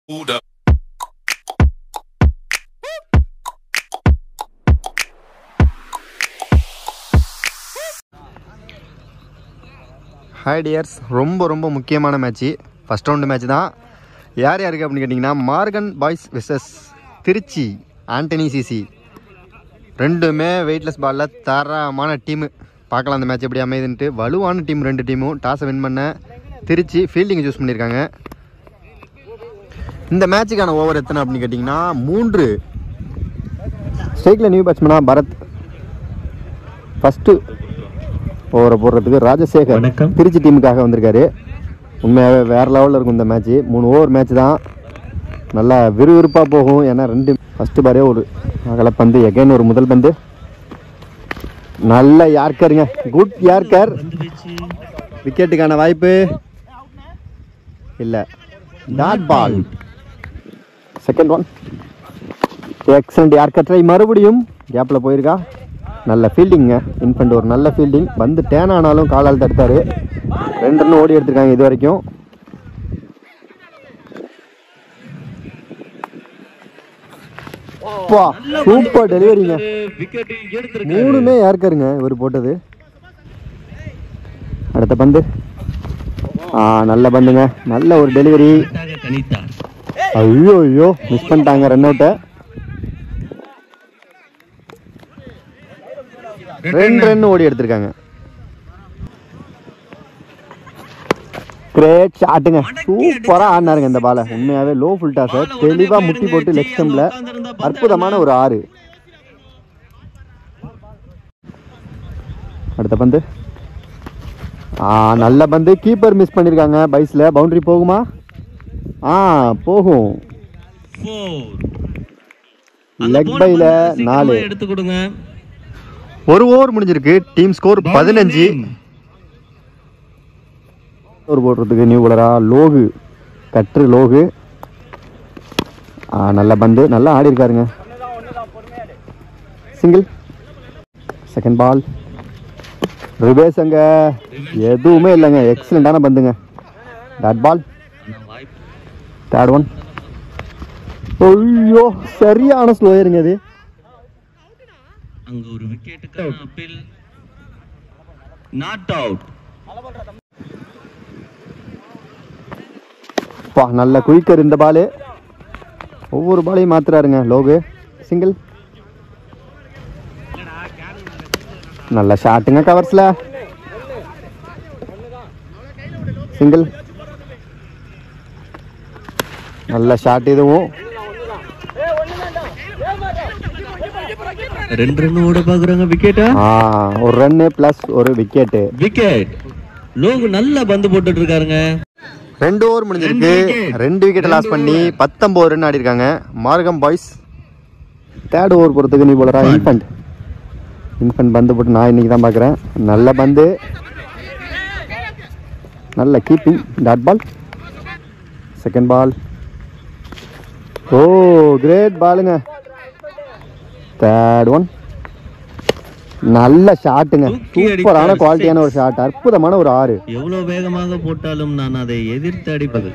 Hold up. Hi tears ரொம்ப ரொம்ப முக்கியமான மேட்ச்சு ஃபஸ்ட் ரவுண்டு மேட்ச் தான் யார் யாருக்கு அப்படின்னு கேட்டிங்கன்னா Morgan boys versus Trichy Antony CC ரெண்டுமே வெயிட்லெஸ் பாலில் தரமான டீமு பார்க்கலாம் அந்த மேட்ச் எப்படி அமையுதுன்ட்டு வலுவான டீம் ரெண்டு டீமும் டாஸை வின் பண்ண திருச்சி ஃபீல்டிங் சூஸ் பண்ணியிருக்காங்க இந்த மேட்சுக்கான ஓவர் எத்தனை அப்படின்னு கேட்டிங்கன்னா மூன்று ஸ்ட்ரைக்கில் நியூ பேட்ஸ்மனா பரத் ஃபஸ்ட்டு ஓவரை போடுறதுக்கு ராஜசேகர் வணக்கம். திருச்சி டீமுக்காக வந்திருக்காரு உண்மையாகவே வேறு லெவலில் இருக்கும் இந்த மேட்ச்சு மூணு ஓவர் மேட்ச் தான் நல்லா விறுவிறுப்பாக போகும் ஏன்னா ரெண்டு ஃபஸ்ட்டு பாரே ஒரு அகலப்பந்து எகைன் ஒரு முதல் பந்து நல்ல யார்க்கருங்க குட் யார்க்கர் விக்கெட்டுக்கான வாய்ப்பு இல்லை dot ball second one excellent yorker try மறுபடியும் கேப்பில் போயிருக்கா நல்ல ஃபீல்டிங்க இன்ஃபண்ட் ஒரு நல்ல ஃபீல்டிங் வந்து டேன் ஆனாலும் காலால் தடுத்தாரு ரெண்டு ரன் ஓடி எடுத்திருக்காங்க இது வரைக்கும் சூப்பர் டெலிவரிங்க விக்கெட் எடுத்திருக்காரு மூணுமே யாருக்காருங்க இவர் போட்டது அடுத்த பந்து ஆ நல்ல பந்துங்க நல்ல ஒரு டெலிவரி கரெக்டாக கணித்தார் ஐயோ ஐயோ மிஸ் பண்ணிட்டாங்க ரன் அவுட்டை ரெண்டு ரன் ஓடி எடுத்திருக்காங்க கிரேட் ஷாட்டுங்க சூப்பரா ஆடினாருங்க இந்த பாலை உண்மையாவே லோ ஃபுல் டாஸை தெளிவா முட்டி போட்டு லெக் ஸ்டம்ப்ல அற்புதமான ஒரு ஆறு அடுத்த பந்து ஆ நல்ல பந்து கீப்பர் மிஸ் பண்ணிருக்காங்க பைஸ்ல பவுண்டரி போகுமா ஆ போகும் லெக் பைல நாலு எடுத்து கொடுங்க ஒரு ஓவர் முடிஞ்சிருக்கு டீம் ஸ்கோர் பதினஞ்சு ஒரு போடுறதுக்கு நியூ பவுலரா லோகு கற்று லோகு ஆ, நல்ல பந்து நல்லா ஆடி இருக்காருங்க சிங்கிள் செகண்ட் பால் ரிவேஸ் அங்க எதுவுமே இல்லைங்க எக்ஸலண்டான பந்துங்க டாட் பால் வாய்ப்பு தேர்ட் ஒன் ஐயோ சரியான ஸ்லோயருங்க இது அங்க ஒரு விக்கெட்டுக்கு அப்பீல் நாட் அவுட் பா நல்ல குயிக்கர் இந்த பாலு ஒவ்வொரு பாலையும் மாத்துறாருங்க லோகு சிங்கிள் நல்ல ஷாட்டுங்க கவர்ஸ்ல சிங்கிள் நல்ல ஷாட் இதுவும் ரெண்டு ரன் ஓட பாக்குறாங்க விக்கெட்டா ஆ, ஒரு ரன்னு ப்ளஸ் ஒரு விக்கெட்டு விக்கெட் லோகு நல்லா பந்து போட்டுட்டு இருக்காருங்க ரெண்டு ஓவர் முடிஞ்சிருக்கு ரெண்டு wicket. ரெண்டு விக்கெட் லாஸ் பண்ணி பத்தொன்பது ரன் ஆடி இருக்காங்க மார்கம் பாய்ஸ் தேர்ட் ஓவர் போகிறதுக்கு நீ போலரா இன்ஃபண்ட் இன்ஃபண்ட் பந்து போட்டு நான் இன்னைக்கு தான் பார்க்குறேன் நல்ல பந்து நல்ல keeping dot ball second ball oh great பாலுங்க தேர்ட் ஒன் நல்ல ஷாட்டுங்க தூக்கி சூப்பரான அடித்தார். குவாலிட்டியான ஒரு ஷாட் அற்புதமான ஒரு ஆறு எவ்வளவு வேகமாக போட்டாலும் நான் அதை எதிர்த்து அடிப்பது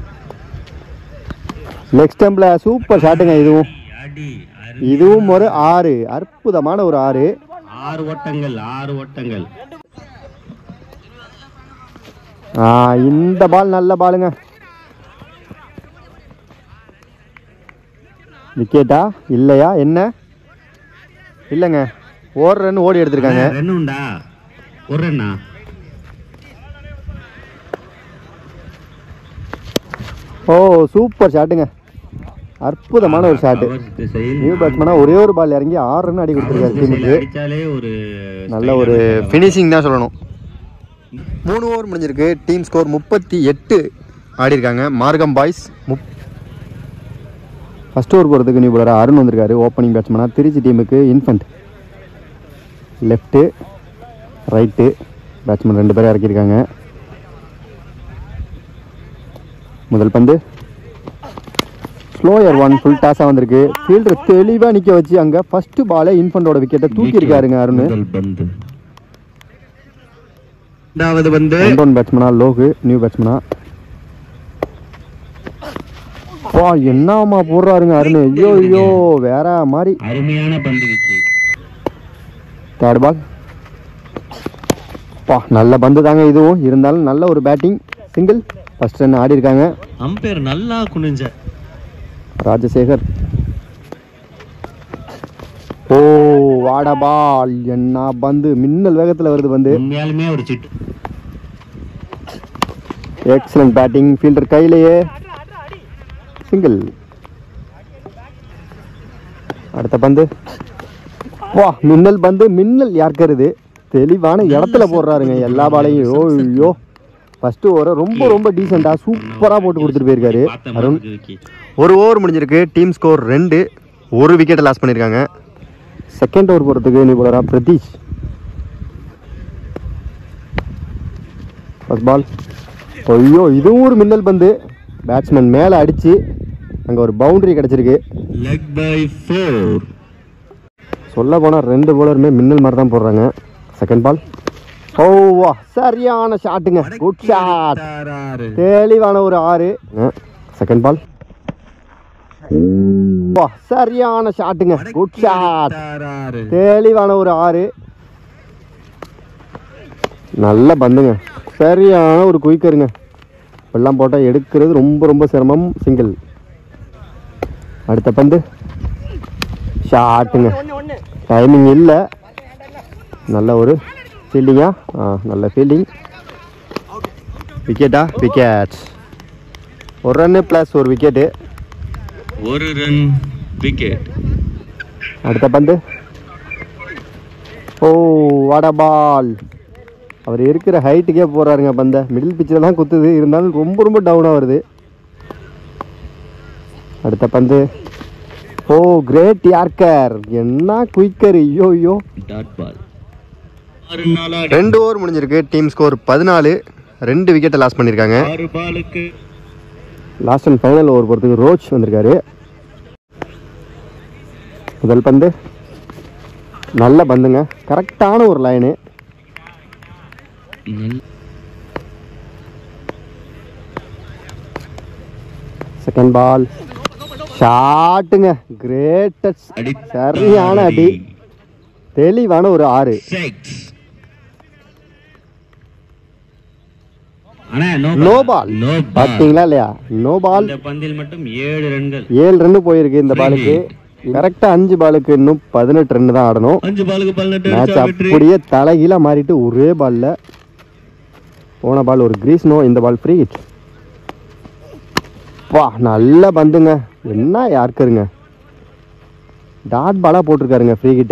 லெக் ஸ்டம்பில் சூப்பர் ஷாட்டுங்க இதுவும் அடி இதுவும் ஒரு ஆறு அற்புதமான ஒரு ஆறு ஆறு ஓட்டங்கள் ஆறு ஓட்டங்கள் ஆ, இந்த பால் நல்ல பாலுங்க விக்கெட்டா இல்லையா என்ன இல்லைங்க ஓர் ரன் ஓடி எடுத்திருக்காங்க ரன் உண்டா ஒரு ரன்னா ஓ சூப்பர் ஷாட்டுங்க அற்புதமான ஒரு ஷாட்டு அவர் திசையில் நியூ பேட்ஸ்மேனா ஒரே ஒரு பால் இறங்கி ஆறு ரன் அடி கொடுத்துருக்காரு திசையில் டீமுக்கு அடிச்சாலே ஒரு நல்ல ஒரு ஃபினிஷிங் தான் சொல்லணும் மூணு ஓவர் முடிஞ்சிருக்கு டீம் ஸ்கோர் முப்பத்தி எட்டு ஆடி இருக்காங்க மார்கம் பாய்ஸ் முப் ஃபஸ்ட் ஓவர் போகிறதுக்கு நியூ பவுலர் அருண் வந்திருக்காரு ஓப்பனிங் பேட்ஸ்மேனாக திருச்சி டீமுக்கு இன்ஃபண்ட் லெஃப்ட்டு ரைட்டு பேட்ஸ்மேன் ரெண்டு பேரும் இறக்கியிருக்காங்க முதல் பந்து ஸ்லோயர் ஒன் ஃபுல் டாஸாக வந்திருக்கு ஃபீல்டர் தெளிவாக நிற்க வச்சு அங்கே ஃபஸ்ட்டு பாலே இன்ஃபண்டோட விக்கெட்டை தூக்கி இருக்காருங்க அருண் முதல் பந்து இரண்டாவது பந்து ஒன் டவுன் பேட்ஸ்மனா லோகு நியூ பேட்ஸ்மனா வா என்னம்மா போடுறாருங்க அருண் ஐயோ ஐயோ வேற மாதிரி அருமையான பந்து வீச்சு தேர்ட் பால் பா நல்ல பந்து தாங்க இதுவும் இருந்தாலும் நல்ல ஒரு பேட்டிங் சிங்கிள் ஃபர்ஸ்ட் ரன் ஆடி இருக்காங்க அம்பேர் நல்லா குனிஞ்ச ராஜசேகர் ஓ வாட பால் என்ன பந்து மின்னல் வேகத்தில் வருது பந்து உண்மையாலுமே ஒரு சிட்டு எக்ஸலண்ட் பேட்டிங் ஃபீல்டர் கையிலேயே சிங்கிள் அடுத்த பந்து வா மின்னல் பந்து மின்னல் யாருக்கிறது தெளிவான இடத்துல போடுறாருங்க எல்லா பாலையும் ஐயோ ஐயோ ஃபர்ஸ்ட் ஓவரை ரொம்ப ரொம்ப டீசெண்டாக சூப்பராக போட்டு கொடுத்துட்டு போயிருக்காரு பார்த்த அருண் மாதிரி இருக்கு. ஒரு ஓவர் முடிஞ்சிருக்கு டீம் ஸ்கோர் ரெண்டு ஒரு விக்கெட்டை லாஸ் பண்ணியிருக்காங்க செகண்ட் ஓவர் போகிறதுக்கு நீ போலரா பிரதீஷ் ஃபர்ஸ்ட் பால் ஐயோ இதுவும் ஒரு மின்னல் பந்து பேட்ஸ்மேன் மேலே அடித்து அங்கே ஒரு பவுண்டரி கிடச்சிருக்கு லெக் பை ஃபோர் சொல்ல போனால் ரெண்டு பவுலருமே மின்னல் மாதிரி தான் போடுறாங்க செகண்ட் பால் ஓ வா சரியான ஷாட்டுங்க குட் ஷாட் தெளிவான ஒரு ஆறு செகண்ட் பால் வா சரியான ஷாட்டுங்க குட் ஷாட் தெளிவான ஒரு ஆறு நல்ல பந்துங்க சரியான ஒரு குயிக்கருங்க வெள்ளம் போட்டால் எடுக்கிறது ரொம்ப ரொம்ப சிரமம் சிங்கிள் அடுத்த பந்து ஷாட்டுங்க டைமிங் இல்லை நல்ல ஒரு ஃபீல்டிங்கா ஆ நல்ல ஃபீல்டிங் விக்கெட்டா விக்கெட் ஒரு ரன்னு ப்ளஸ் ஒரு விக்கெட்டு ஒரு ரன் விக்கெட் அடுத்த பந்து ஓ வாட பால் அவர் இருக்கிற ஹைட்டுக்கே போறாருங்க பந்த மிடில் பிச்சில் தான் குத்துது இருந்தாலும் ரொம்ப ரொம்ப டவுனாக வருது அடுத்த பந்து ஓ கிரேட் யார்கர் என்ன குயிக்கர் ஐயோ ஐயோ டாட் பால் ஆறு நாளா ரெண்டு ஓவர் முடிஞ்சிருக்கு டீம் ஸ்கோர் பதினாலு ரெண்டு விக்கெட்டை லாஸ் பண்ணியிருக்காங்க ஆறு பாலுக்கு லாஸ்ட் அண்ட் ஃபைனல் ஓவர் போகிறதுக்கு ரோச் வந்திருக்காரு முதல் பந்து நல்ல பந்துங்க கரெக்டான ஒரு லைனு நல்ல- செகண்ட் பால் ஷாட்டுங்க கிரேட்டஸ்ட் அடித்த சரியான அடி தெளிவான ஒரு ஆறு Six. அண்ணா, no நோ ball. பால் No ball. பார்த்தீங்களா இல்லையா நோ பால் இந்த பந்தில் மட்டும் ஏழு ரன்கள் ஏழு ரன்னு போயிருக்கு இந்த பாலுக்கு கரெக்டாக அஞ்சு பாலுக்கு இன்னும் பதினெட்டு ரன் தான் ஆடணும் அஞ்சு பாலுக்கு பதினெட்டு மேட்ச் அடிச்சா வெற்றி அப்படியே தலைகீழாக மாறிட்டு ஒரே பால்ல போன பால் ஒரு கிரீஸ் நோ இந்த பால் ஃப்ரீ ஹிட் வா நல்ல பந்துங்க என்ன யாருக்குருங்க டாட் பாலாக போட்டிருக்காருங்க ஃப்ரீ கிட்ட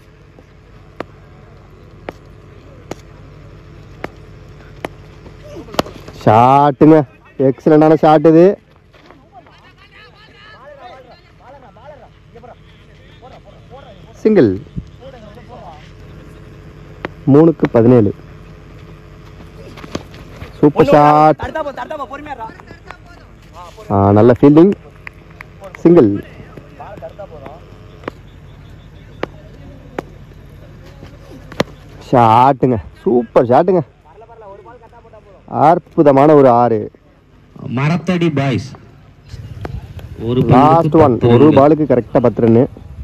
ஷாட்டுங்க எக்ஸலண்டான ஷாட் இது சிங்கிள் மூணுக்கு பதினேழு சூப்பர் ஷாட் ஆ நல்ல ஃபீல்டிங் சிங்கிள் ஷாட்டுங்க சூப்பர் ஷாட்டுங்க அற்புதமான ஒரு ஆறு மரத்தடி பாய்ஸ் ஒரு லாஸ்ட் ஒன் ஒரு பாலுக்கு கரெக்டாக பத்து ரன்னு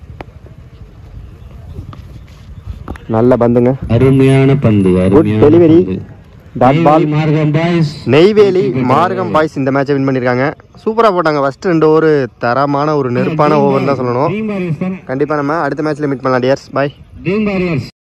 நல்ல பந்துங்க அருமையான பந்து குட் அருமையான டெலிவரி பந்து. டாட் பால் நெய்வேலி மார்க்கம் பாய்ஸ் நெய்வேலி மார்கம் பாய்ஸ் இந்த மேட்சை வின் பண்ணியிருக்காங்க சூப்பராக போட்டாங்க ஃபர்ஸ்ட் ரெண்டு ஓவர் தரமான ஒரு நெருப்பான ஓவர் தான் சொல்லணும் ட்ரீம் வாரியர்ஸ் தானே கண்டிப்பாக நம்ம அடுத்த மேட்ச்சில் மீட் பண்ணலாம் டியர்ஸ் பாய் ட்ரீம் வாரியர்ஸ்